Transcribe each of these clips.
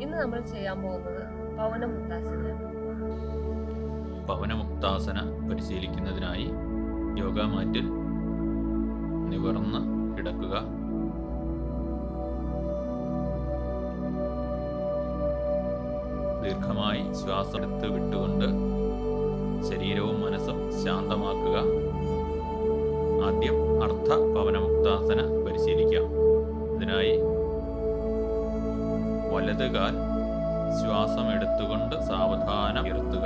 ഇന്ന് നമ്മൾ ചെയ്യാൻ പോകുന്നത് പവനമുക്താസനയാണ് പവനമുക്താസന പരിശീലിക്കുന്നതിനായി യോഗ മാറ്റിൽ നിവർന്ന് കിടക്കുക ദീർഘമായി ശ്വാസം എടുത്ത് വിട്ടുകൊണ്ട് ശരീരവും മനസ്സും ശാന്തമാക്കുക ആദ്യം അർത്ഥ പവനമുക്താസന പരിശീലിക്കാം ഇതിനായി വലത് കാൽ ശ്വാസം എടുത്തുകൊണ്ട് സാവധാനം ഉയർത്തുക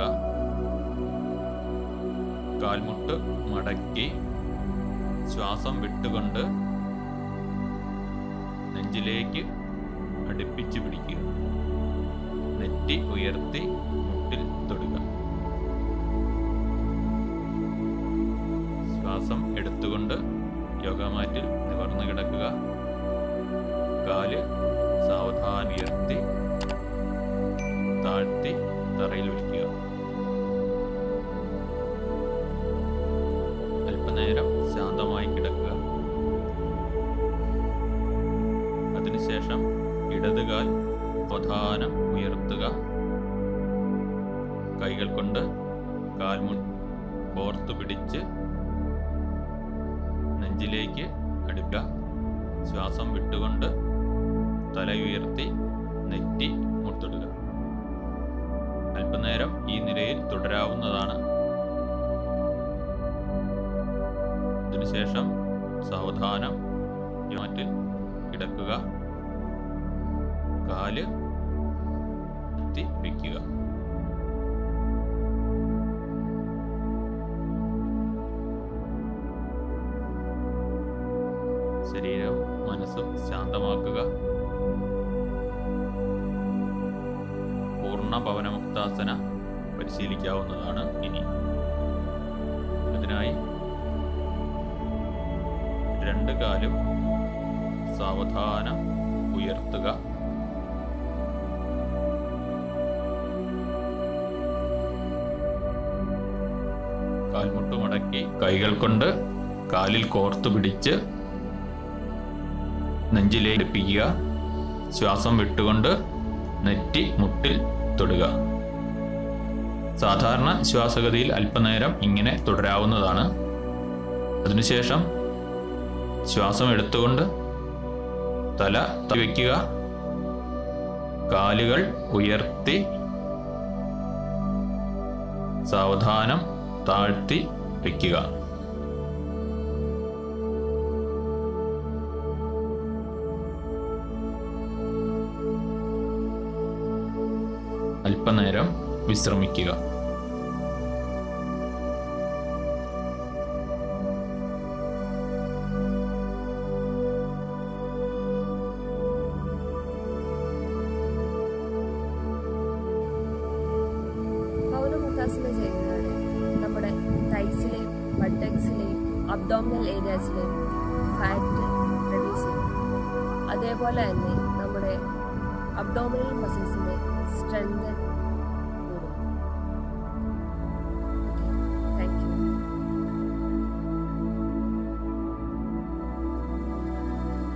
കാൽമുട്ട് മടക്കി ശ്വാസം വിട്ടുകൊണ്ട് നെഞ്ചിലേക്ക് അടുപ്പിച്ച് പിടിക്കുക നെറ്റി ഉയർത്തി മുട്ടിൽ തൊടുക ശ്വാസം എടുത്തുകൊണ്ട് യോഗമാറ്റിൽ നിവർന്നു കിടക്കുക കാല് സാവധാനം ഉയർത്തി താഴ്ത്തി തറയിൽ വയ്ക്കുക അല്പനേരം ശാന്തമായി കിടക്കുക അതിനുശേഷം ഇടതുകാൽ പ്രധാനം ഉയർത്തുക കൈകൾ കൊണ്ട് കാൽമു കോർത്തു പിടിച്ച് നെഞ്ചിലേക്ക് അടുക്കുക ശ്വാസം വിട്ടുകൊണ്ട് തല ഉയർത്തി നെറ്റി മുട്ടിടുക അല്പനേരം ഈ നിലയിൽ തുടരാവുന്നതാണ് ഇതിനുശേഷം സാവധാനം മാറ്റിൽ കിടക്കുക കാല് എത്തി വയ്ക്കുക ശരീരവും മനസ്സും ശാന്തമാക്കുക പൂർണ്ണ ഭവനമുക്താസന പരിശീലിക്കാവുന്നതാണ് ഇനി അതിനായി രണ്ട് കാലും സാവധാനം ഉയർത്തുക കാൽമുട്ട് മടക്കി കൈകൾ കൊണ്ട് കാലിൽ കോർത്തു പിടിച്ച് നെഞ്ചിലേക്ക് അടുപ്പിക്കുക ശ്വാസം വിട്ടുകൊണ്ട് നെറ്റി മുട്ടിൽ തൊടുക സാധാരണ ശ്വാസഗതിയിൽ അല്പനേരം ഇങ്ങനെ തുടരാവുന്നതാണ് അതിനുശേഷം ശ്വാസം എടുത്തുകൊണ്ട് തല വയ്ക്കുക കാലുകൾ ഉയർത്തി സാവധാനം താഴ്ത്തി വയ്ക്കുക അല്പനേരം വിശ്രമിക്കുക പൗനമുക്താസന ചെയ്യുന്നത് നമ്മുടെ തൈസിലെയും ബട്ടക്സിലെയും അബ്ഡോമിനൽ ഏരിയാസിലെയും ഫാറ്റ് റെഡ്യൂസ് ചെയ്യും അതേപോലെ തന്നെ നമ്മുടെ അബ്ഡോമിനൽ മസിൽസിനെ സ്ട്രെങ്തൻ